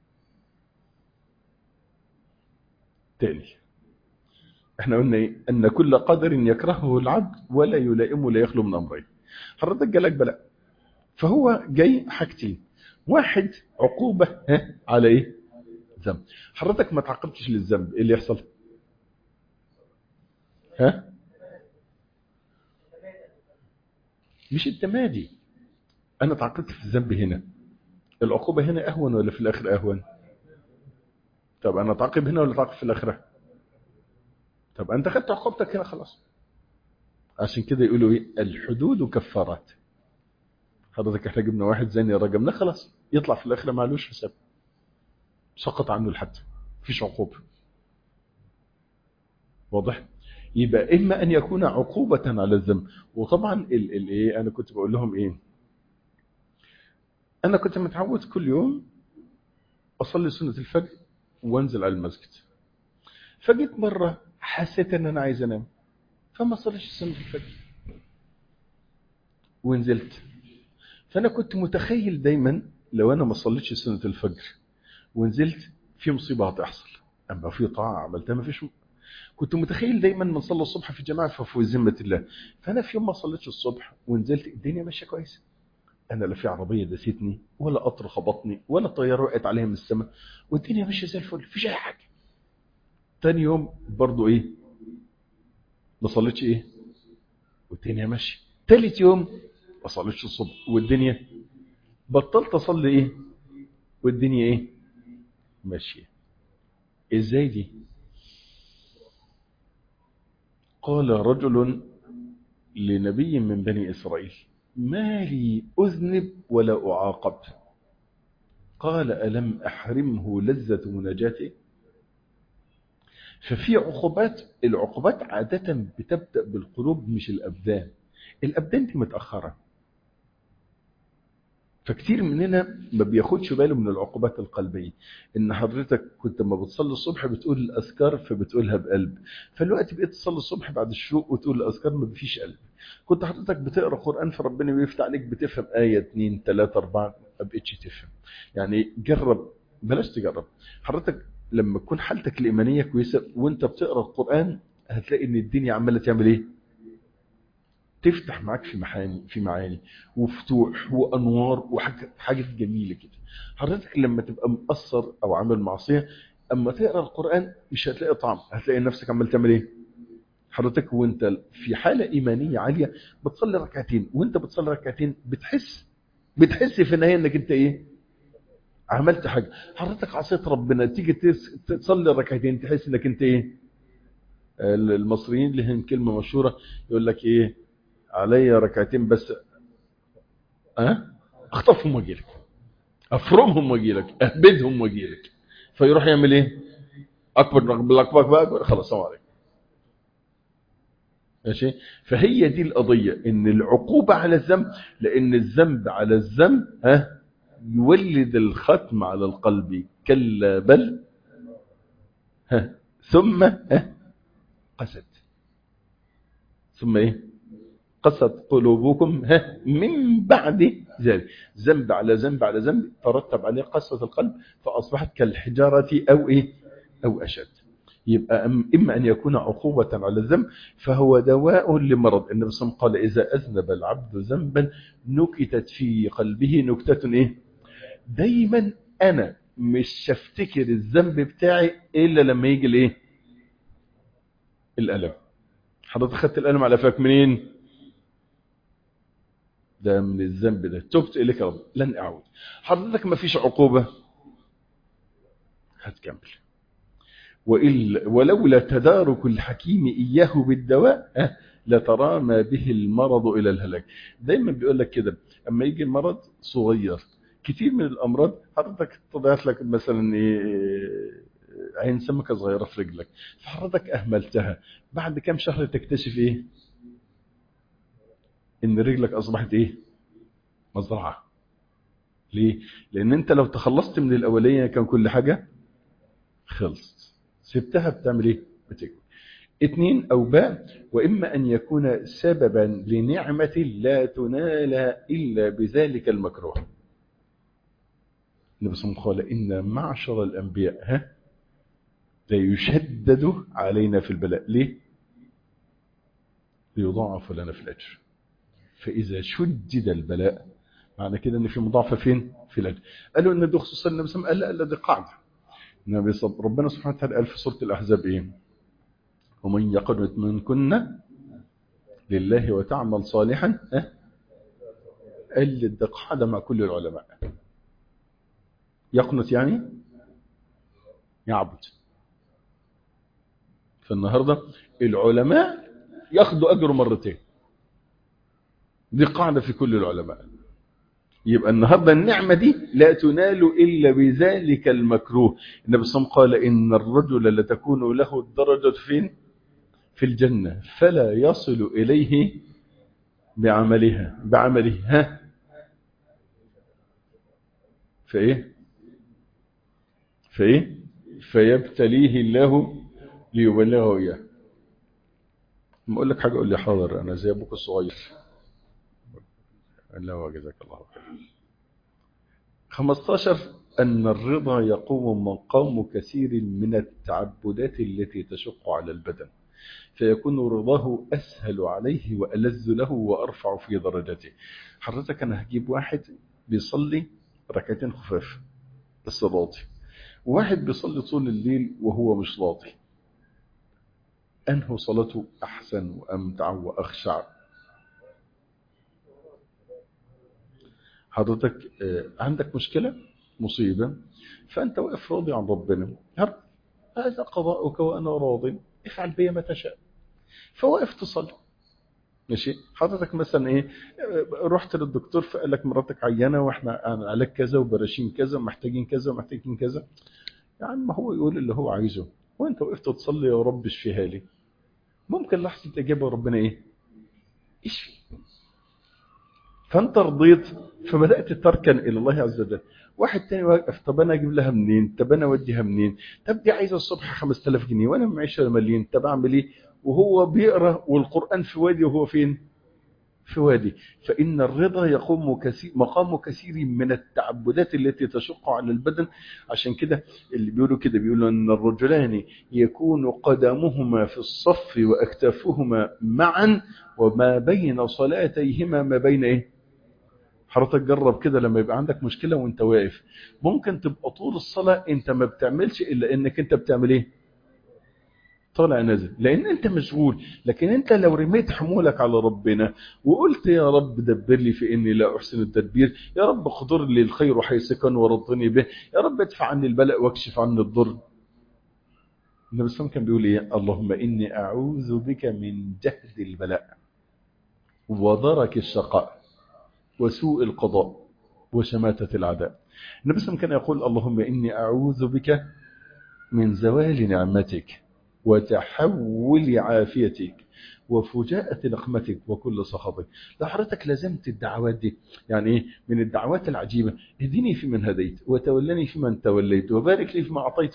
تاني احنا قلنا ايه ان كل قدر يكرهه العبد ولا يلائمه لا يخلو من امرين حضرتك جالك بلاء فهو جاي حاجتين واحد عقوبة ها على ايه ذنب حضرتك ما تعاقبتش للذنب ايه اللي يحصل ها مش التمادي انا تعاقبت في الذنب هنا العقوبة هنا اهون ولا في الاخر اهون طب انا تعاقب هنا ولا تعاقب في الاخره طب انت خدت عقوبتك هنا خلاص عشان كده يقولوا ايه الحدود كفارات حضرتك احنا جبنا واحد زاني رجمنا خلاص يطلع في الاخره معلوش حساب سقط عنه الحد مفيش عقوبه واضح يبقى اما ان يكون عقوبه على الذنب وطبعا ال ال ايه انا كنت بقول لهم ايه انا كنت متعود كل يوم اصلي سنه الفجر وانزل على المسجد فجيت مره حسيت ان انا عايز انام فما صليتش سنه الفجر ونزلت فانا كنت متخيل دايما لو انا ما صليتش سنه الفجر ونزلت في مصيبه هتحصل اما في طاعه عملتها ما فيش م... كنت متخيل دايما من صلى الصبح في الجماعه ففي ذمه الله فانا في يوم ما صليتش الصبح ونزلت الدنيا ماشيه كويسه انا لا في عربيه دستني ولا قطر خبطني ولا طياره وقعت عليها من السماء والدنيا ماشيه زي الفل مفيش اي حاجه تاني يوم برضو ايه ما صليتش ايه والدنيا ماشيه تالت يوم ما صليتش الصبح والدنيا بطلت اصلي ايه والدنيا ايه ماشيه ازاي دي قال رجل لنبي من بني اسرائيل ما لي اذنب ولا اعاقب قال الم احرمه لذه مناجاته ففي عقوبات العقوبات عادة بتبدأ بالقلوب مش الأبدان الأبدان دي متأخرة فكتير مننا ما بياخدش باله من العقوبات القلبية ان حضرتك كنت ما بتصلي الصبح بتقول الأذكار فبتقولها بقلب فالوقت بقيت تصلي الصبح بعد الشروق وتقول الأذكار ما فيش قلب كنت حضرتك بتقرأ قرآن فربنا بيفتح عليك بتفهم آية اتنين تلاتة أربعة ما بقتش تفهم يعني جرب بلاش تجرب حضرتك لما تكون حالتك الإيمانية كويسة وانت بتقرأ القرآن هتلاقي ان الدنيا عمالة تعمل ايه تفتح معاك في معاني في معاني وفتوح وانوار وحاجات حاجات جميله كده حضرتك لما تبقى مقصر او عامل معصيه اما تقرا القران مش هتلاقي طعم هتلاقي نفسك عمال تعمل ايه حضرتك وانت في حاله ايمانيه عاليه بتصلي ركعتين وانت بتصلي ركعتين بتحس بتحس في النهايه انك انت ايه عملت حاجه حضرتك عصيت ربنا تيجي تصلي ركعتين تحس انك انت ايه المصريين لهم كلمه مشهوره يقول لك ايه علي ركعتين بس أه؟ اخطفهم واجيلك افرمهم واجيلك اهبدهم واجيلك فيروح يعمل ايه اكبر بالاكبر بقى خلاص السلام عليكم ماشي فهي دي القضيه ان العقوبه على الذنب لان الذنب على الذنب ها يولد الختم على القلب كلا بل ها ثم ها قسد ثم ايه قست قلوبكم ها من بعد ذلك ذنب على ذنب على ذنب ترتب عليه قسوة القلب فأصبحت كالحجارة أو إيه أو أشد يبقى إما أن يكون عقوبة على الذنب فهو دواء لمرض النبي صلى الله عليه وسلم قال إذا أذنب العبد ذنبا نكتت في قلبه نكتة إيه دايما أنا مش هفتكر الذنب بتاعي إلا لما يجي الإيه الألم حضرتك خدت الألم على فاك منين ده من الذنب ده تبت إليك يا رب لن أعود حضرتك ما فيش عقوبة هتكمل وإلا ولولا تدارك الحكيم إياه بالدواء لترامى به المرض إلى الهلاك دايما بيقول لك كده أما يجي المرض صغير كتير من الأمراض حضرتك طلعت لك مثلا إيه عين سمكة صغيرة في رجلك فحضرتك أهملتها بعد كم شهر تكتشف إيه ان رجلك اصبحت ايه مزرعه ليه لان انت لو تخلصت من الاوليه كان كل حاجه خلصت سبتها بتعمل ايه بتكبر اثنين او باء واما ان يكون سببا لنعمه لا تنال الا بذلك المكروه النبي صلى الله عليه وسلم قال ان معشر الانبياء ها لا يشدد علينا في البلاء ليه ليضاعف لنا في الاجر فإذا شدد البلاء معنى كده ان في مضاعفه فين في الاجر قالوا ان ده خصوصا النبي صلى الله عليه وسلم قال لا دي قاعده النبي صلى ربنا سبحانه وتعالى قال في سوره الاحزاب ايه ومن يقنت منكن لله وتعمل صالحا ها قال ده قاعده مع كل العلماء يقنت يعني يعبد فالنهارده العلماء ياخدوا اجره مرتين دي قاعده في كل العلماء يبقى النهارده النعمه دي لا تنال الا بذلك المكروه النبي صلى الله عليه وسلم قال ان الرجل لتكون له الدرجه فين في الجنه فلا يصل اليه بعملها بعمله ها فايه فايه فيبتليه الله ليبلغه اياه ما اقول لك حاجه قول لي حاضر انا زي ابوك الصغير لا وجزاك الله خير 15 أن الرضا يقوم مقام كثير من التعبدات التي تشق على البدن فيكون رضاه أسهل عليه وألذ له وأرفع في درجته حضرتك أنا هجيب واحد بيصلي ركعتين خفاف بس راضي وواحد بيصلي طول الليل وهو مش راضي أنه صلاته أحسن وأمتع وأخشع حضرتك عندك مشكلة مصيبة فأنت واقف راضي عن ربنا هرب هذا قضاؤك وأنا راض افعل بي ما تشاء فواقف تصلي ماشي حضرتك مثلا ايه رحت للدكتور فقال لك مراتك عيانه واحنا علاج كذا وبراشين كذا ومحتاجين كذا ومحتاجين كذا يا عم هو يقول اللي هو عايزه وانت وقفت تصلي يا رب اشفيها لي ممكن لحظه اجابه ربنا ايه اشفي فانت رضيت فبدات تركن الى الله عز وجل واحد تاني واقف طب انا اجيب لها منين طب انا اوديها منين طب دي عايزه الصبح 5000 جنيه وانا معيش ولا مليون طب اعمل ايه وهو بيقرا والقران في وادي وهو فين في وادي فان الرضا يقوم كثير مقام كثير من التعبدات التي تشق على البدن عشان كده اللي بيقولوا كده بيقولوا ان الرجلان يكون قدمهما في الصف واكتافهما معا وما بين صلاتيهما ما بين ايه حضرتك جرب كده لما يبقى عندك مشكلة وانت واقف ممكن تبقى طول الصلاة انت ما بتعملش الا انك انت بتعمل ايه طالع نازل لان انت مشغول لكن انت لو رميت حمولك على ربنا وقلت يا رب دبر لي في اني لا احسن التدبير يا رب خضر لي الخير حيث كان ورضني به يا رب ادفع عني البلاء واكشف عني الضر النبي صلى الله عليه وسلم كان بيقول ايه اللهم اني اعوذ بك من جهد البلاء ودرك الشقاء وسوء القضاء وشماتة العداء النبي صلى الله عليه وسلم كان يقول اللهم إني أعوذ بك من زوال نعمتك وتحول عافيتك وفجاءة نقمتك وكل سخطك لو حضرتك لازمت الدعوات دي يعني ايه من الدعوات العجيبة اهدني في من هديت وتولني في من توليت وبارك لي فيما أعطيت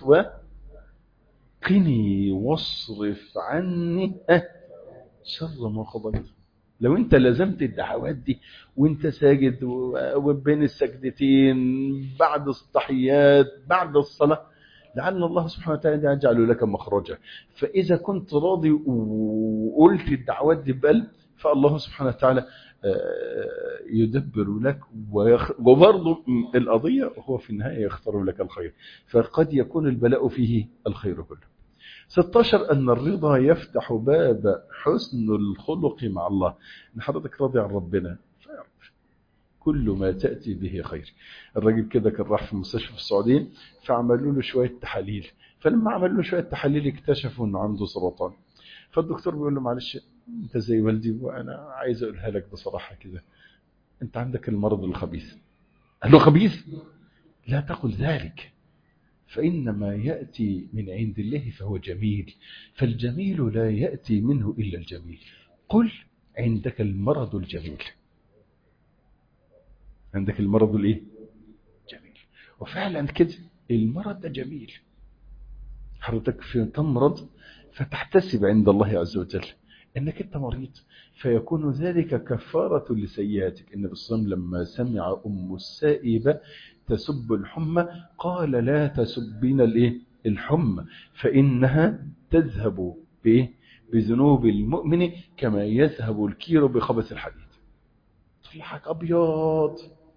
وقني واصرف عني شر ما قضيت لو انت لزمت الدعوات دي وانت ساجد وبين السجدتين بعد التحيات بعد الصلاة لعل الله سبحانه وتعالى يجعل لك مخرجا فإذا كنت راضي وقلت الدعوات دي بقلب فالله سبحانه وتعالى يدبر لك وبرضه القضية هو في النهاية يختار لك الخير فقد يكون البلاء فيه الخير كله 16 أن الرضا يفتح باب حسن الخلق مع الله إن حضرتك راضي عن ربنا فيعرف كل ما تأتي به خير الراجل كده كان راح في مستشفى في السعودية فعملوا له شوية تحاليل فلما عملوا له شوية تحاليل اكتشفوا أنه عنده سرطان فالدكتور بيقول له معلش أنت زي والدي وأنا عايز أقولها لك بصراحة كده أنت عندك المرض الخبيث قال له خبيث لا تقل ذلك فإن ما يأتي من عند الله فهو جميل فالجميل لا يأتي منه إلا الجميل قل عندك المرض الجميل عندك المرض الايه جميل وفعلا كده المرض ده جميل حضرتك في تمرض فتحتسب عند الله عز وجل انك انت مريض فيكون ذلك كفارة لسيئاتك النبي صلى الله عليه وسلم لما سمع ام السائبة تسب الحمى قال لا تسبين الايه الحمى فانها تذهب بايه بذنوب المؤمن كما يذهب الكير بخبث الحديد طلعك ابيض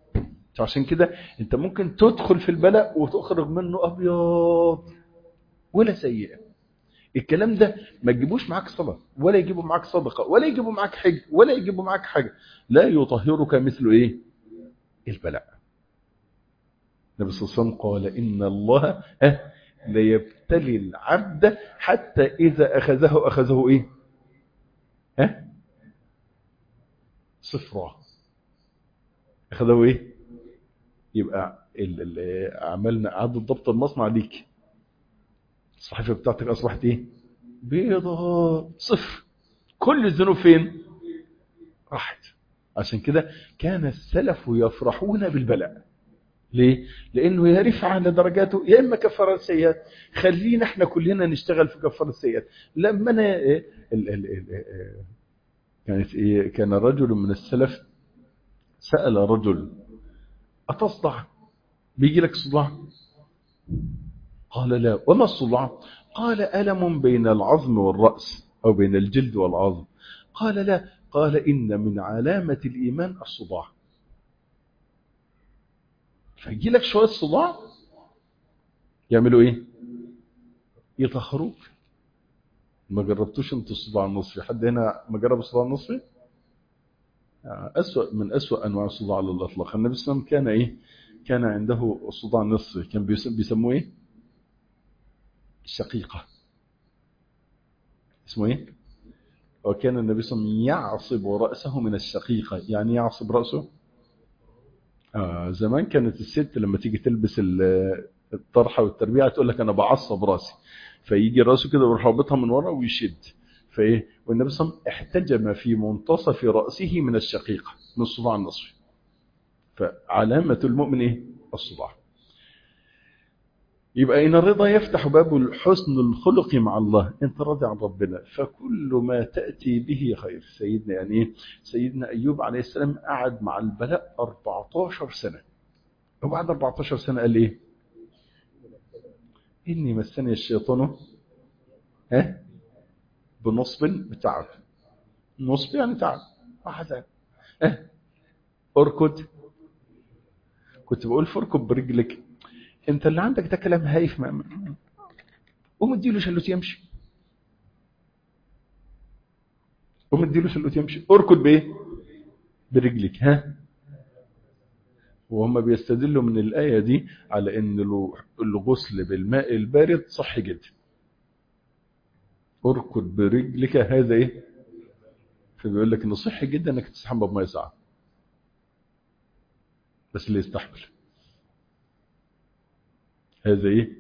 عشان كده انت ممكن تدخل في البلاء وتخرج منه ابيض ولا سيئة الكلام ده ما تجيبوش معاك صلاة ولا يجيبوا معاك صدقة ولا يجيبوا معاك حج ولا يجيبوا معاك حاجة لا يطهرك مثل ايه البلاء النبي صلى الله عليه وسلم قال إن الله ها ليبتلي العبد حتى إذا أخذه أخذه إيه ها صفرا أخذه إيه يبقى ال ال عملنا عدد ضبط المصنع ليك الصحيفة بتاعتك أصبحت إيه بيضاء صفر كل الذنوب فين راحت عشان كده كان السلف يفرحون بالبلاء ليه؟ لأنه يا رفع على درجاته يا إما كفارة السيئات خلينا احنا كلنا نشتغل في كفارة السيئات لما أنا ال ال ال كانت إيه كان رجل من السلف سأل رجل أتصدع بيجي لك صداع قال لا وما الصداع قال ألم بين العظم والرأس أو بين الجلد والعظم قال لا قال إن من علامة الإيمان الصداع فيجي لك شوية صداع يعملوا ايه يطهروك ما جربتوش انتوا الصداع النصفي حد هنا ما جرب الصداع النصفي أسوأ من أسوأ أنواع الصداع على الأطلاق النبي صلى الله عليه وسلم كان إيه كان عنده الصداع النصفي كان بيسموه إيه الشقيقة اسمه إيه وكان النبي صلى الله عليه وسلم يعصب رأسه من الشقيقة يعني يعصب رأسه آه زمان كانت الست لما تيجي تلبس الطرحة والتربيعة تقول لك أنا بعصب راسي فيجي راسه كده ويروح رابطها من ورا ويشد فايه والنبي صلى الله عليه وسلم احتجم في منتصف رأسه من الشقيقة من الصداع النصفي فعلامة المؤمن ايه الصداع يبقى إن الرضا يفتح باب الحسن الخلق مع الله أنت راضي عن ربنا فكل ما تأتي به خير سيدنا يعني إيه؟ سيدنا أيوب عليه السلام قعد مع البلاء 14 سنة وبعد 14 سنة قال إيه إني مسني الشيطان ها بنصب بتعب نصب يعني تعب واحد ها اركض كنت بقول فركب برجلك انت اللي عندك ده كلام هايف ما قوم اديله شلوت يمشي قوم اديله شلوت يمشي اركض بايه برجلك ها وهم بيستدلوا من الآية دي على ان الغسل بالماء البارد صحي جدا اركض برجلك هذا ايه فبيقول لك انه صحي جدا انك تستحمى بميه ساعه بس اللي يستحمل هذا ايه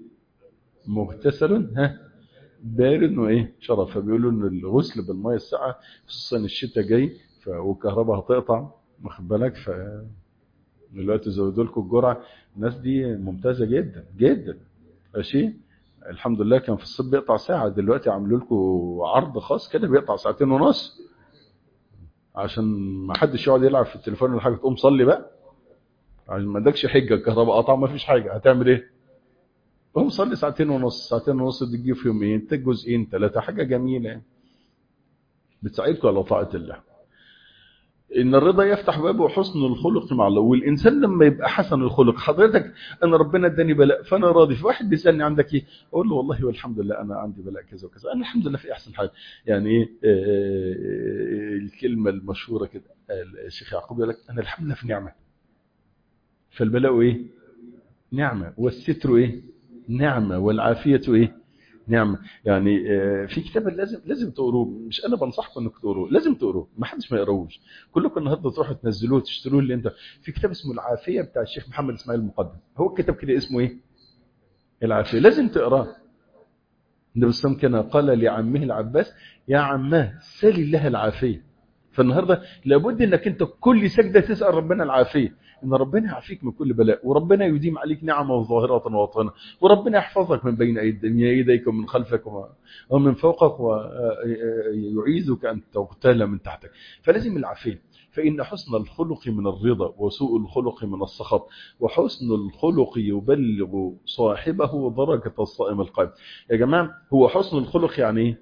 مغتسل ها بارد وايه شرف فبيقولوا ان الغسل بالميه الساعه خصوصا الشتاء جاي والكهرباء هتقطع واخد بالك ف دلوقتي زودوا لكم الجرعه الناس دي ممتازه جدا جدا ماشي الحمد لله كان في الصيف بيقطع ساعه دلوقتي عملوا لكم عرض خاص كده بيقطع ساعتين ونص عشان ما حدش يقعد يلعب في التليفون ولا حاجه تقوم صلي بقى عشان ما عندكش حجه الكهرباء قطع ما فيش حاجه هتعمل ايه قوم صلي ساعتين ونص ساعتين ونص تجيب في يومين جزئين ثلاثه حاجه جميله يعني بتساعدكم على طاعه الله ان الرضا يفتح بابه حسن الخلق مع الله والانسان لما يبقى حسن الخلق حضرتك انا ربنا اداني بلاء فانا راضي في واحد بيسالني عندك ايه اقول له والله والحمد لله انا عندي بلاء كذا وكذا انا الحمد لله في احسن حال يعني ايه الكلمه المشهوره كده الشيخ يعقوب يقول لك انا الحمد لله في نعمه فالبلاء ايه نعمه والستر ايه نعمه والعافيه ايه نعم يعني في كتاب لازم لازم تقروه مش انا بنصحكم انكم تقروه لازم تقروه ما حدش ما يقراوش كلكم النهارده تروحوا تنزلوه تشتروه اللي انت في كتاب اسمه العافيه بتاع الشيخ محمد اسماعيل المقدم هو الكتاب كده اسمه ايه العافيه لازم تقراه النبي صلى الله عليه وسلم كان قال لعمه العباس يا عماه سل الله العافيه فالنهارده لابد انك انت كل سجده تسال ربنا العافيه ان ربنا يعافيك من كل بلاء وربنا يديم عليك نعمه ظاهره وباطنه وربنا يحفظك من بين يديك ومن خلفك ومن فوقك ويعيذك ان تغتال من تحتك فلازم العافيه فإن حسن الخلق من الرضا وسوء الخلق من السخط وحسن الخلق يبلغ صاحبه درجة الصائم القائم يا جماعة هو حسن الخلق يعني ايه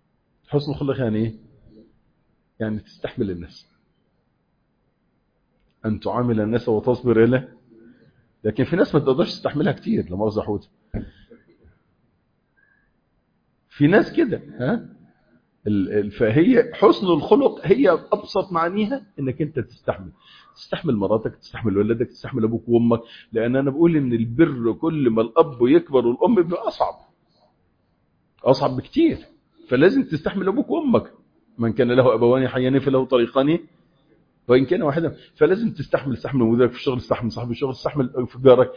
حسن الخلق يعني ايه يعني تستحمل الناس أن تعامل الناس وتصبر إلى لكن في ناس ما تقدرش تستحملها كتير لما أرزح حوت في ناس كده ها فهي حسن الخلق هي أبسط معانيها إنك أنت تستحمل تستحمل مراتك تستحمل ولدك تستحمل أبوك وأمك لأن أنا بقول إن البر كل ما الأب يكبر والأم بيبقى أصعب أصعب بكتير فلازم تستحمل أبوك وأمك من كان له أبوان حيان فله طريقان وإن كان واحدا فلازم تستحمل تستحمل مديرك في الشغل تستحمل صاحب الشغل تستحمل في جارك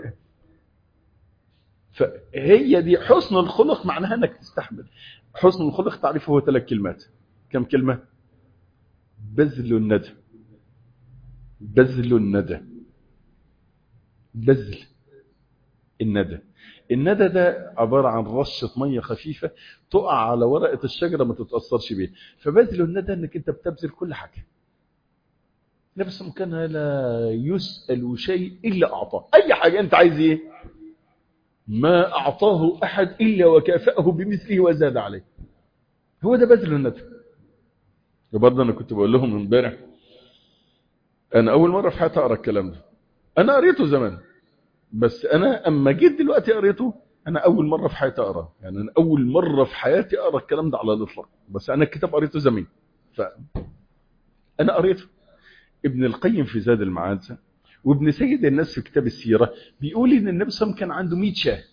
فهي دي حسن الخلق معناها انك تستحمل حسن الخلق تعريفه هو ثلاث كلمات كم كلمة بذل الندى بذل الندى بذل الندى الندى ده عبارة عن رشة مية خفيفة تقع على ورقة الشجرة ما تتأثرش بيها فبذل الندى انك انت بتبذل كل حاجة نفس كان لا يسأل شيء إلا أعطاه أي حاجة أنت عايز إيه ما أعطاه أحد إلا وكافأه بمثله وزاد عليه هو ده بذل الندى وبرضه أنا كنت بقول لهم امبارح أنا أول مرة في حياتي أقرأ الكلام ده أنا قريته زمان بس أنا أما جيت دلوقتي قريته أنا أول مرة في حياتي أقرأ يعني أنا أول مرة في حياتي أقرأ الكلام ده على الإطلاق بس أنا الكتاب قريته زمان فأنا قريته ابن القيم في زاد المعاد وابن سيد الناس في كتاب السيرة بيقول ان النبي صلى الله عليه وسلم كان عنده 100 شاه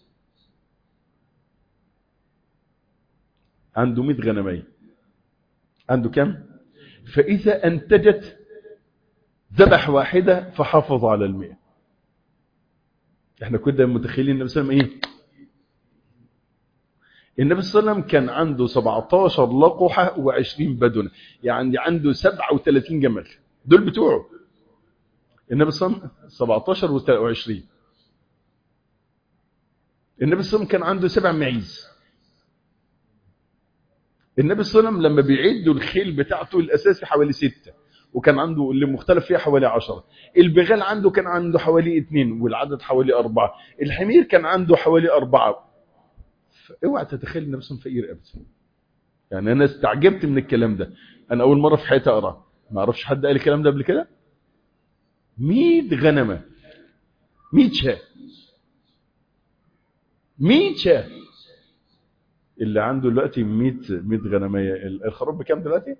عنده 100 غنمية عنده كم فإذا أنتجت ذبح واحدة فحافظ على المئة احنا كنا متخيلين النبي صلى الله عليه وسلم ايه النبي صلى الله عليه وسلم كان عنده 17 لقحة و20 بدنة يعني عنده 37 جمل دول بتوعه النبي صلى الله عليه وسلم 17 و20 النبي صلى الله عليه وسلم كان عنده سبع معيز النبي صلى الله عليه وسلم لما بيعدوا الخيل بتاعته الاساسي حوالي ستة وكان عنده اللي مختلف فيها حوالي عشرة البغال عنده كان عنده حوالي اثنين والعدد حوالي أربعة الحمير كان عنده حوالي أربعة اوعى تتخيل النبي صلى الله عليه وسلم فقير ابدا يعني انا استعجبت من الكلام ده انا اول مره في حياتي اقرا ما اعرفش حد قال الكلام ده قبل كده 100 غنمه 100 شاه 100 شاه اللي عنده دلوقتي 100 100 غنميه الخروف بكام دلوقتي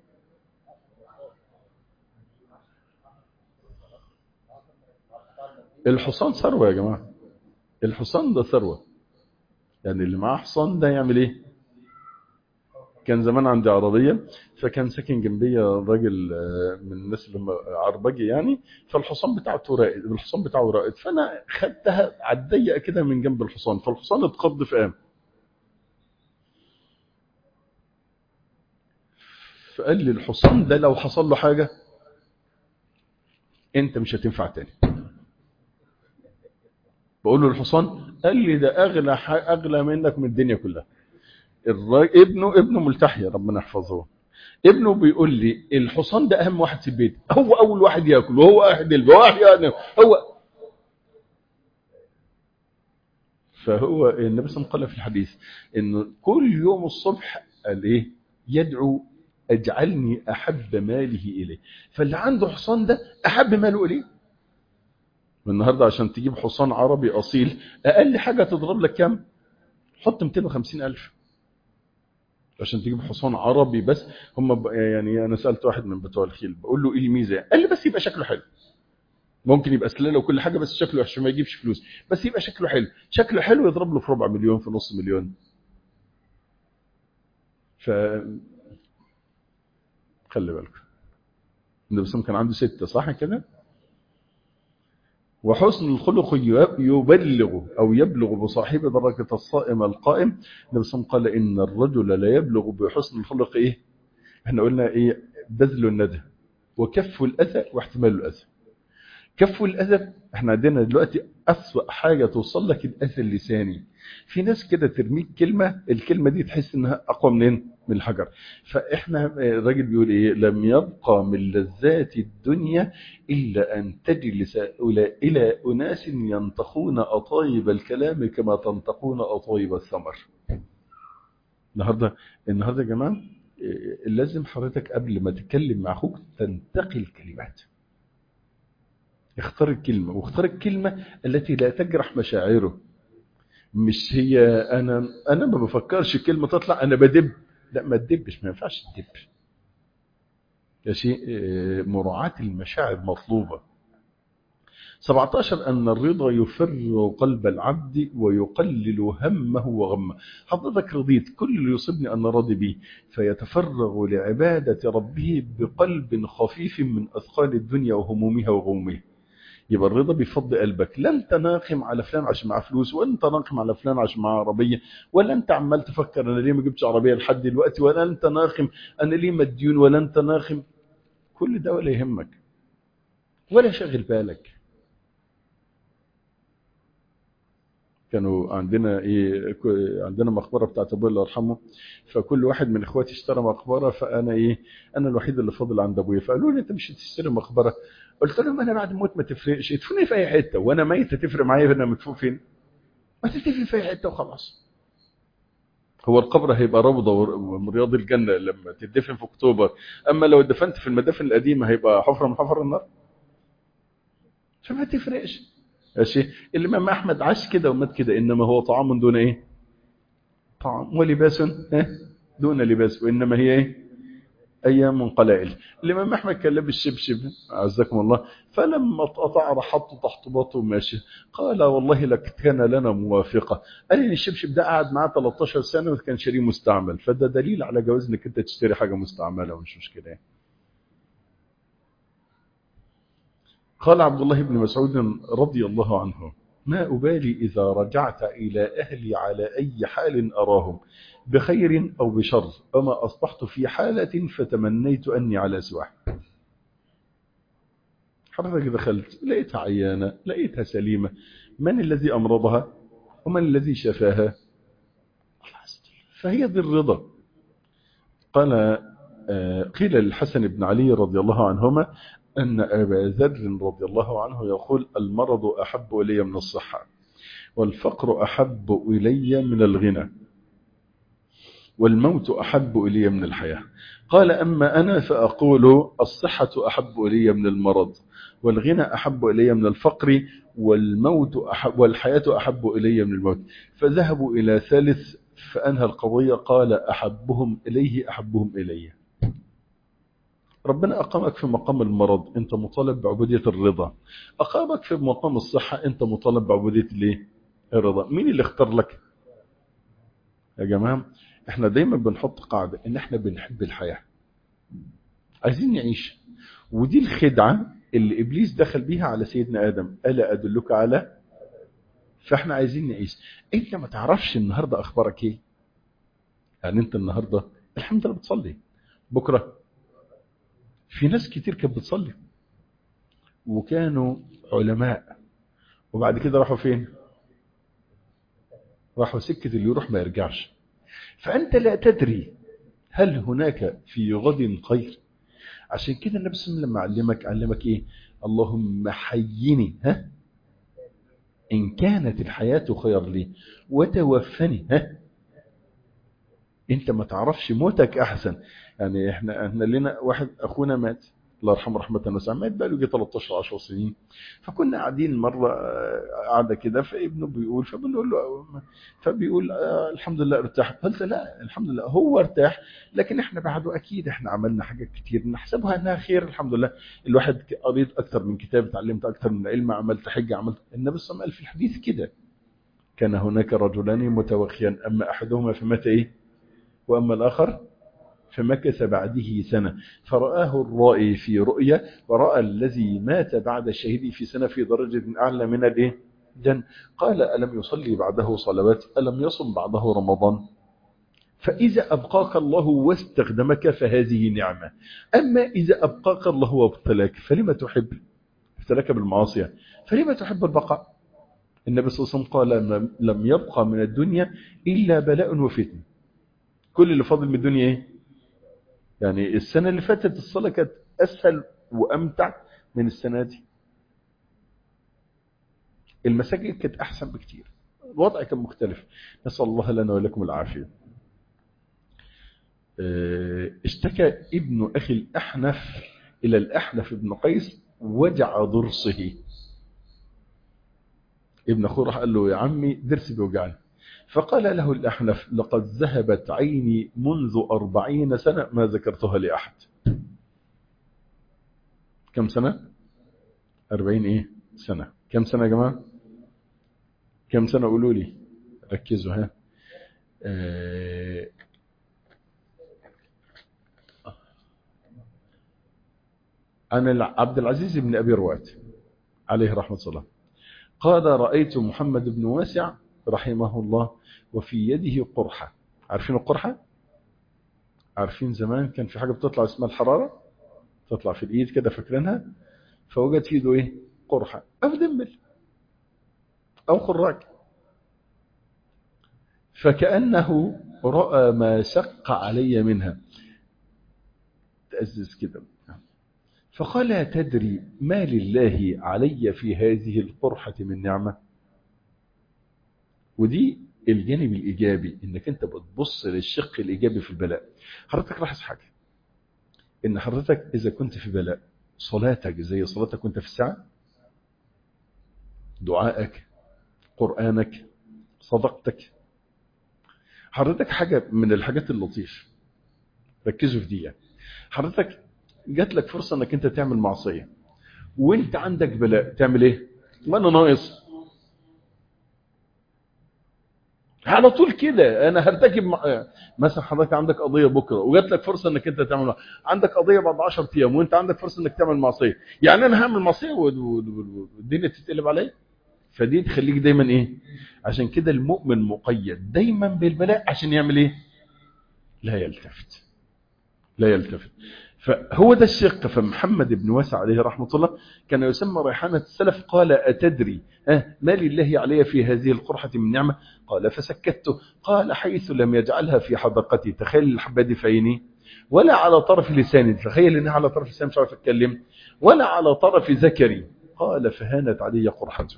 الحصان ثروه يا جماعه الحصان ده ثروه يعني اللي معاه حصان ده يعمل ايه كان زمان عندي عربية فكان ساكن جنبي راجل من الناس اللي هم عربجي يعني فالحصان بتاعته رائد الحصان بتاعه رائد فانا خدتها على الضيق كده من جنب الحصان فالحصان اتقض في قام فقال لي الحصان ده لو حصل له حاجة انت مش هتنفع تاني بقول له الحصان قال لي ده اغلى اغلى منك من الدنيا كلها الراجل ابنه ابنه ملتحي ربنا يحفظه ابنه بيقول لي الحصان ده اهم واحد في البيت هو اول واحد ياكل وهو واحد يلبس يعني هو فهو النبي صلى الله عليه وسلم قال في الحديث انه كل يوم الصبح قال ايه يدعو اجعلني احب ماله اليه فاللي عنده حصان ده احب ماله اليه النهارده عشان تجيب حصان عربي اصيل اقل حاجه تضرب لك كام حط 250 الف عشان تجيب حصان عربي بس هم يعني انا سالت واحد من بتوع الخيل بقول له ايه الميزه قال لي بس يبقى شكله حلو ممكن يبقى سلاله وكل حاجه بس شكله عشان ما يجيبش فلوس بس يبقى شكله حلو شكله حلو يضرب له في ربع مليون في نص مليون ف خلي بالكم النبي صلى كان عنده ستة صح كده وحسن الخلق يبلغ أو يبلغ بصاحب درجة الصائم القائم النبي صلى قال إن الرجل لا يبلغ بحسن الخلق إيه احنا قلنا إيه بذل الندى وكف الأذى واحتمال الأذى كف الأذى احنا عندنا دلوقتي أسوأ حاجة توصل لك الأذى اللساني في ناس كده ترميك كلمة الكلمة دي تحس انها أقوى منين من الحجر فإحنا الراجل بيقول إيه لم يبقى من لذات الدنيا إلا أن تجلس إلى أناس ينتقون أطايب الكلام كما تنتقون أطايب الثمر النهاردة النهاردة يا جماعة لازم حضرتك قبل ما تتكلم مع أخوك تنتقي الكلمات اختار الكلمة واختار الكلمة التي لا تجرح مشاعره مش هي أنا أنا ما بفكرش كلمة تطلع أنا بدب لا ما تدبش ما ينفعش تدب يا شيء مراعاة المشاعر مطلوبة 17 أن الرضا يفرغ قلب العبد ويقلل همه وغمه حضرتك رضيت كل اللي يصيبني أن راضي به فيتفرغ لعبادة ربه بقلب خفيف من أثقال الدنيا وهمومها وغمومها يبقى الرضا بيفضي قلبك لا انت ناقم على فلان عشان معاه فلوس ولا انت ناقم على فلان عشان معاه عربيه ولا انت عمال تفكر انا ليه ما جبتش عربيه لحد دلوقتي ولا انت ناقم انا ليه مديون ولا انت ناقم كل ده ولا يهمك ولا شغل بالك كانوا عندنا ايه عندنا مقبره بتاعت ابويا الله يرحمه فكل واحد من اخواتي اشترى مقبره فانا ايه انا الوحيد اللي فاضل عند ابويا فقالوا لي انت مش هتشتري مقبره قلت لهم انا بعد الموت ما تفرقش ادفني في اي حته وانا ميت هتفرق معايا انا مدفون فين ما تدفن في اي حته وخلاص هو القبر هيبقى روضه من رياض الجنه لما تدفن في اكتوبر اما لو اتدفنت في المدافن القديمه هيبقى حفره من حفر النار فما تفرقش ماشي الامام احمد عاش كده ومات كده انما هو طعام دون ايه طعام ولباس دون لباس وانما هي ايه ايام قلائل الامام احمد كان لابس شبشب عزكم الله فلما اتقطع راح حطه تحت باطه وماشي قال والله لك كان لنا موافقه قال لي الشبشب ده قعد معاه 13 سنه وكان شاريه مستعمل فده دليل على جواز انك انت تشتري حاجه مستعمله ومش مشكله يعني. قال عبد الله بن مسعود رضي الله عنه ما أبالي إذا رجعت إلى أهلي على أي حال أراهم بخير أو بشر أما أصبحت في حالة فتمنيت أني على سواه حضرتك دخلت لقيتها عيانة لقيتها سليمة من الذي أمرضها ومن الذي شفاها فهي ذي الرضا قال قيل للحسن بن علي رضي الله عنهما أن أبا ذر رضي الله عنه يقول المرض أحب إلي من الصحة والفقر أحب إلي من الغنى والموت أحب إلي من الحياة قال أما أنا فأقول الصحة أحب إلي من المرض والغنى أحب إلي من الفقر والموت أحب والحياة أحب إلي من الموت فذهبوا إلى ثالث فأنهى القضية قال أحبهم إليه أحبهم إليه ربنا أقامك في مقام المرض أنت مطالب بعبودية الرضا أقامك في مقام الصحة أنت مطالب بعبودية الايه الرضا مين اللي اختار لك يا جماعة احنا دايما بنحط قاعدة ان احنا بنحب الحياة عايزين نعيش ودي الخدعة اللي إبليس دخل بيها على سيدنا آدم ألا أدلك على فاحنا عايزين نعيش انت ما تعرفش النهاردة أخبارك ايه يعني انت النهاردة الحمد لله بتصلي بكرة في ناس كتير كانت بتصلي وكانوا علماء وبعد كده راحوا فين راحوا سكة اللي يروح ما يرجعش فأنت لا تدري هل هناك في غد خير عشان كده النبي صلى الله عليه وسلم لما علمك علمك ايه اللهم حيني ها إن كانت الحياة خير لي وتوفني ها انت ما تعرفش موتك احسن يعني احنا احنا لنا واحد اخونا مات الله يرحمه رحمه واسعه مات بقى له 13 10 سنين فكنا قاعدين مره قاعده كده فابنه بيقول فبنقول له فبيقول آه الحمد لله ارتاح قلت لا الحمد لله هو ارتاح لكن احنا بعده اكيد احنا عملنا حاجات كتير نحسبها انها خير الحمد لله الواحد قريت اكتر من كتاب اتعلمت اكتر من علم عملت حجه عملت النبي صلى الله عليه وسلم قال في الحديث كده كان هناك رجلان متوخيان اما احدهما فمات ايه واما الاخر فمكث بعده سنة فرآه الرائي في رؤية ورأى الذي مات بعد الشهيد في سنة في درجة أعلى من الايه جن قال ألم يصلي بعده صلوات ألم يصم بعده رمضان فإذا أبقاك الله واستخدمك فهذه نعمة أما إذا أبقاك الله وابتلاك فلما تحب ابتلاك بالمعاصية فلما تحب البقاء النبي صلى الله عليه وسلم قال لم يبقى من الدنيا إلا بلاء وفتن كل اللي فاضل من الدنيا ايه يعني السنة اللي فاتت الصلاة كانت أسهل وأمتع من السنة دي المساجد كانت أحسن بكتير الوضع كان مختلف نسأل الله لنا ولكم العافية اشتكى ابن أخي الأحنف إلى الأحنف بن قيس وجع ضرسه ابن أخوه راح قال له يا عمي درسي بيوجعني فقال له الأحنف لقد ذهبت عيني منذ أربعين سنة ما ذكرتها لأحد كم سنة؟ أربعين إيه؟ سنة كم سنة يا جماعة؟ كم سنة قولوا لي ركزوا ها آه عن عبد العزيز بن أبي روات عليه رحمة الله قال رأيت محمد بن واسع رحمه الله وفي يده قرحة عارفين القرحة؟ عارفين زمان كان في حاجة بتطلع اسمها الحرارة تطلع في الإيد كده فاكرينها فوجد في يده إيه؟ قرحة أو دمل أو خراج فكأنه رأى ما شق علي منها تأزز كده فقال تدري ما لله علي في هذه القرحة من نعمة ودي الجانب الإيجابي إنك أنت بتبص للشق الإيجابي في البلاء حضرتك لاحظ حاجة إن حضرتك إذا كنت في بلاء صلاتك زي صلاتك وانت في الساعة دعائك قرآنك صدقتك حضرتك حاجة من الحاجات اللطيف ركزوا في دي حضرتك جات لك فرصة انك انت تعمل معصية وانت عندك بلاء تعمل ايه وانا ناقص على طول كده انا هرتكب مع... مثلا حضرتك عندك قضيه بكره وجات لك فرصه انك انت تعمل عندك قضيه بعد 10 ايام وانت عندك فرصه انك تعمل معصيه يعني انا هعمل معصيه والدنيا تتقلب عليا فدي تخليك دايما ايه عشان كده المؤمن مقيد دايما بالبلاء عشان يعمل ايه لا يلتفت لا يلتفت فهو ده الشق فمحمد بن واسع عليه رحمة الله كان يسمى ريحانة السلف قال أتدري أه ما لله علي في هذه القرحة من نعمة قال فسكته قال حيث لم يجعلها في حدقتي تخيل الحبة دي فيني ولا على طرف لساني تخيل انها على طرف لساني مش عارف اتكلم ولا على طرف ذكري قال فهانت علي قرحته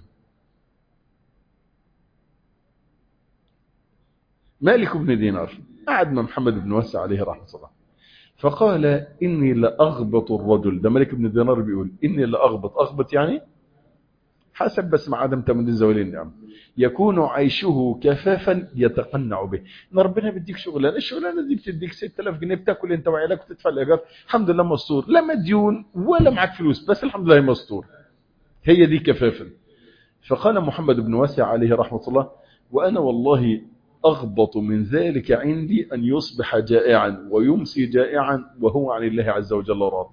مالك بن دينار قعد مع محمد بن واسع عليه رحمة الله فقال إني لأغبط الرجل ده ملك بن دينار بيقول إني لأغبط أغبط يعني حسب بس مع عدم تمدين زوال النعم يكون عيشه كفافا يتقنع به ان ربنا بيديك شغلانه الشغلانه دي بتديك 6000 جنيه بتاكل انت وعيالك وتدفع الايجار الحمد لله مستور لا مديون ولا معاك فلوس بس الحمد لله مستور هي دي كفافا فقال محمد بن واسع عليه رحمه الله وانا والله أغبط من ذلك عندي أن يصبح جائعا ويمسي جائعا وهو عن الله عز وجل راض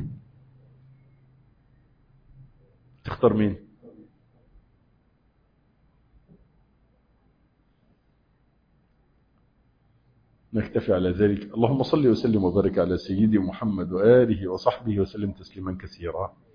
تختار مين نكتفي على ذلك اللهم صل وسلم وبارك على سيدي محمد وآله وصحبه وسلم تسليما كثيرا